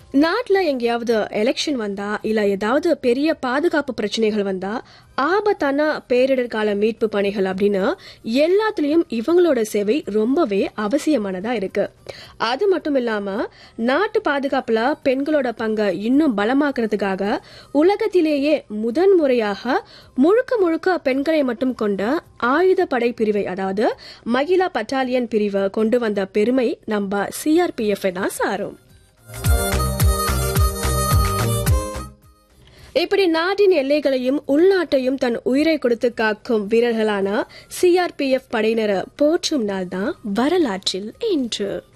நாட்டுல எங்கேயாவது எலெக்ஷன் வந்தா இல்ல ஏதாவது பெரிய பாதுகாப்பு பிரச்சனைகள் வந்தா ஆபத்தான பேரிடர் கால மீட்பு பணிகள் அப்படின்னு எல்லாத்துலயும் இவங்களோட சேவை ரொம்பவே அவசியமானதா இருக்கு அது மட்டும் இல்லாம நாட்டு பாதுகாப்புல பெண்களோட பங்கை இன்னும் பலமாக்குறதுக்காக உலகத்திலேயே முதன் முறையாக முழுக்க முழுக்க பெண்களை மட்டும் கொண்ட ஆயுதப்படை பிரிவை அதாவது மகிழா பட்டாலியன் பிரிவை கொண்டு வந்த பெருமை நம்ம சிஆர்பிஎஃப் தான் சாரும் இப்படி நாட்டின் எல்லைகளையும் உள்நாட்டையும் தன் உயிரை கொடுத்து காக்கும் வீரர்களான சிஆர்பிஎஃப் படையினரை போற்றும் நாள் தான் வரலாற்றில் இன்று